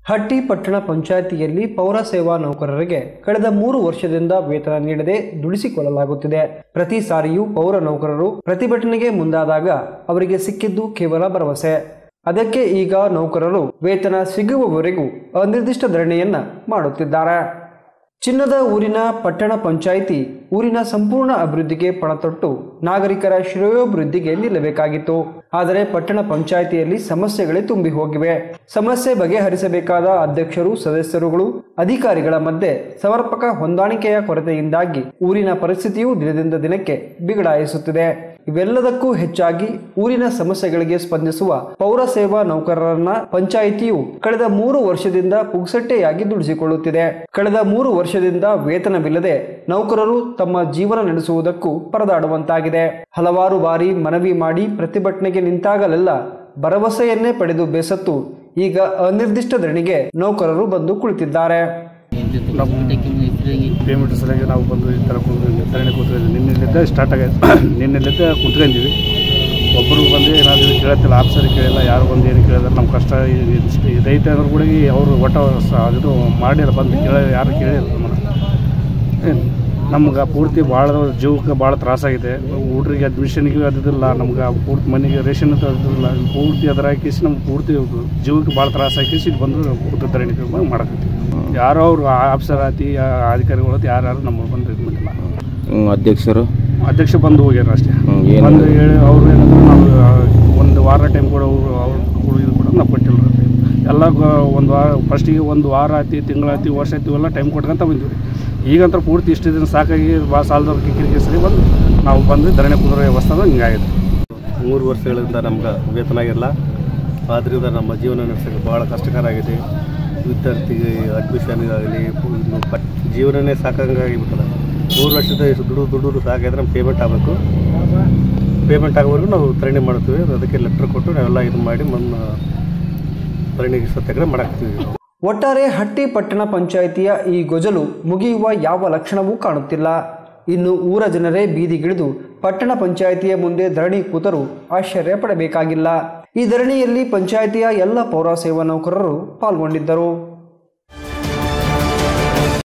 ಹಟ್ಟಿ ಪಟ್ಟಣ ಪಂಚಾಯಿತಿಯಲ್ಲಿ ಪೌರ ಸೇವಾ ನೌಕರರಿಗೆ ಕಳೆದ ಮೂರು ವರ್ಷದಿಂದ ವೇತನ ನೀಡದೆ ದುಡಿಸಿಕೊಳ್ಳಲಾಗುತ್ತಿದೆ ಪ್ರತಿ ಸಾರಿಯೂ ಪೌರ ನೌಕರರು ಪ್ರತಿಭಟನೆಗೆ ಮುಂದಾದಾಗ ಅವರಿಗೆ ಸಿಕ್ಕಿದ್ದು ಕೇವಲ ಭರವಸೆ ಅದಕ್ಕೆ ಈಗ ನೌಕರರು ವೇತನ ಸಿಗುವವರೆಗೂ ಅನಿರ್ದಿಷ್ಟ ಧರಣಿಯನ್ನ ಮಾಡುತ್ತಿದ್ದಾರೆ ಚಿನ್ನದ ಊರಿನ ಪಟ್ಟಣ ಪಂಚಾಯಿತಿ ಊರಿನ ಸಂಪೂರ್ಣ ಅಭಿವೃದ್ಧಿಗೆ ಪಣತೊಟ್ಟು ನಾಗರಿಕರ ಶ್ರೇಯೋಭಿವೃದ್ಧಿಗೆ ನಿಲ್ಲಬೇಕಾಗಿತ್ತು ಆದರೆ ಪಟ್ಟಣ ಪಂಚಾಯಿತಿಯಲ್ಲಿ ಸಮಸ್ಯೆಗಳೇ ತುಂಬಿ ಹೋಗಿವೆ ಸಮಸ್ಯೆ ಬಗೆಹರಿಸಬೇಕಾದ ಅಧ್ಯಕ್ಷರು ಸದಸ್ಯರುಗಳು ಅಧಿಕಾರಿಗಳ ಮಧ್ಯೆ ಸಮರ್ಪಕ ಹೊಂದಾಣಿಕೆಯ ಕೊರತೆಯಿಂದಾಗಿ ಊರಿನ ಪರಿಸ್ಥಿತಿಯು ದಿನದಿಂದ ದಿನಕ್ಕೆ ಬಿಗಡಾಯಿಸುತ್ತಿದೆ ಇವೆಲ್ಲದಕ್ಕೂ ಹೆಚ್ಚಾಗಿ ಊರಿನ ಸಮಸ್ಯೆಗಳಿಗೆ ಸ್ಪಂದಿಸುವ ಪೌರ ಸೇವಾ ನೌಕರರನ್ನ ಪಂಚಾಯಿತಿಯು ಕಳೆದ ಮೂರು ವರ್ಷದಿಂದ ಪುಗ್ಸಟ್ಟೆಯಾಗಿ ದುಡಿಸಿಕೊಳ್ಳುತ್ತಿದೆ ಕಳೆದ ಮೂರು ವರ್ಷದಿಂದ ವೇತನವಿಲ್ಲದೆ ನೌಕರರು ತಮ್ಮ ಜೀವನ ನಡೆಸುವುದಕ್ಕೂ ಪರದಾಡುವಂತಾಗಿದೆ ಹಲವಾರು ಬಾರಿ ಮನವಿ ಮಾಡಿ ಪ್ರತಿಭಟನೆಗೆ ನಿಂತಾಗಲೆಲ್ಲ ಭರವಸೆಯನ್ನೇ ಪಡೆದು ಬೇಸತ್ತು ಈಗ ಅನಿರ್ದಿಷ್ಟ ಧರಣಿಗೆ ನೌಕರರು ಬಂದು ಕುಳಿತಿದ್ದಾರೆ ಪೇಮೆಂಟ್ ಸಲುವಾಗಿ ನಾವು ಬಂದು ಈ ಥರ ಕುಂತು ಧರಣಿ ಕೂತ್ಕೊಂಡಿದ್ವಿ ನಿನ್ನೆಲಿದ್ದ ಸ್ಟಾರ್ಟ್ ಆಗೈತೆ ನಿನ್ನೆಲಿದ್ದ ಕುಂತ್ಕೊಂಡಿದ್ವಿ ಒಬ್ಬರು ಬಂದು ಏನಾದರೂ ಕೇಳತ್ತಿಲ್ಲ ಆಫೀಸರ್ ಕೇಳಿಲ್ಲ ಯಾರು ಬಂದು ಏನು ಕೇಳಿದ್ರೆ ನಮ್ಮ ಕಷ್ಟ ಇದಿಷ್ಟು ಇದೈತೆ ಅಂದ್ರೆ ಕೂಡ ಈ ಅವರು ಒಟ್ಟ ಸ- ಇದು ಮಾಡಿಲ್ಲ ಬಂದು ಕೇಳ ಯಾರು ಕೇಳಿಲ್ಲ ನಮ್ಮನ್ನು ನಮ್ಗೆ ಪೂರ್ತಿ ಭಾಳ ಜೀವಕ್ಕೆ ಭಾಳ ತ್ರಾಸಾಗಿದೆ ಹುಡ್ರಿಗೆ ಅಡ್ಮಿಷನ್ಗೆ ಅದಿಲ್ಲ ನಮ್ಗೆ ಪೂರ್ತಿ ಮನೆಗೆ ರೇಷನ್ ಅದಿಲ್ಲ ಪೂರ್ತಿ ಅದರ ಹಾಕಿಸಿ ನಮ್ಗೆ ಪೂರ್ತಿ ಜೀವಕ್ಕೆ ಭಾಳ ತ್ರಾಸ ಹಾಕಿಸಿ ಇಲ್ಲಿ ಬಂದು ಕೂತು ಧರಣಿ ಮಾಡಕತ್ತೀವಿ ಯಾರೋ ಅವರು ಆಫೀಸರ್ ಆತಿ ಅಧಿಕಾರಿಗಳು ಆತಿ ಯಾರು ನಮಗೆ ಬಂದು ಇದು ಮಾಡಿಲ್ಲ ಹ್ಮ್, ಅಧ್ಯಕ್ಷರು ಅಧ್ಯಕ್ಷ ಬಂದು ಹೋಗ್ಯಾರ ಅಷ್ಟೇ ಹ್ಮ್, ಏನು ಬಂದು ಹೇಳಿ ಅವ್ರು ಏನಂದ್ರೆ ನಾವು ಆ, ಒಂದು ವಾರ ಟೈಮ್ ಕೂಡ ಅವ್ರು ಅವ್ರು ಇದು ಕೂಡ ನಾವು ಕೊಟ್ಟಿಲ್ಲ ಎಲ್ಲ ಗ- ಒಂದು ವಾರ ಫಸ್ಟಿಗೆ ಒಂದು ವಾರ ಆತಿ ತಿಂಗಳಾತಿ ವರ್ಷ ಆಯ್ತು ಇವೆಲ್ಲ ಟೈಮ್ ಕೊಟ್ಕೊಂತ ಬಂದ್ವಿ ಈಗಂತ ಪೂರ್ತಿ ಇಷ್ಟು ದಿನ ಸಾಕಾಗಿ ಭಾಳ ಸಾಲದವ್ರ ಕಿರಿಕಿರಿ ಸರಿ ಬಂದು ನಾವು ಬಂದು ಧರಣಿ ಕುದುರೆ ವ್ಯವಸ್ಥೆ ಹಿಂಗಾಗಿದೆ ಮೂರು ವರ್ಷಗಳಿಂದ ನಮ್ಗೆ ವೇತನ ಆಗಿಲ್ಲ ಆದ್ದರಿಂದ ನಮ್ಮ ಜೀವನ ನಡೆಸೋಕ್ಕೆ ಭಾಳ ಕಷ್ಟಕರ ಆಗಿದೆ ವಿದ್ಯಾರ್ಥಿಗೆ ಅಡ್ಮಿಷನ್ಗಾಗಲಿ ಇನ್ನು ಪಟ್ ಜೀವನನೇ ಸಾಕಾಗಿಬಿಟ್ಟದ ಮೂರು ವರ್ಷದ ಇಷ್ಟು ದುಡ್ಡು ದುಡ್ಡು ಸಾಕಾದ್ರೆ ನಮ್ಗೆ ಪೇಮೆಂಟ್ ಆಗಬೇಕು ಪೇಮೆಂಟ್ ಆಗೋವರೆಗೂ ನಾವು ಧರಣಿ ಮಾಡ್ತೀವಿ ಅದಕ್ಕೆ ಲೆಟ್ರ್ ಕೊಟ್ಟು ನಾವೆಲ್ಲ ಇದು ಮಾಡಿ ಮೊನ್ನೆ ಧರಣಿಗೆ ಸತ್ಯಾಗ್ರಹ ಮಾಡಾಕ್ತೀವಿ ಒಟ್ಟಾರೆ ಹಟ್ಟಿ ಪಟ್ಟಣ ಪಂಚಾಯಿತಿಯ ಈ ಗೊಜಲು ಮುಗಿಯುವ ಯಾವ ಲಕ್ಷಣವೂ ಕಾಣುತ್ತಿಲ್ಲ ಇನ್ನು ಊರ ಜನರೇ ಬೀದಿಗಿಳಿದು ಪಟ್ಟಣ ಪಂಚಾಯಿತಿಯ ಮುಂದೆ ಧರಣಿ ಕೂತರು ಆಶ್ಚರ್ಯ ಪಡಬೇಕಾಗಿಲ್ಲ ಈ ಧರಣಿಯಲ್ಲಿ ಪಂಚಾಯಿತಿಯ ಎಲ್ಲ ಪೌರ ಸೇವಾ ನೌಕರರು ಪಾಲ್ಗೊಂಡಿದ್ದರು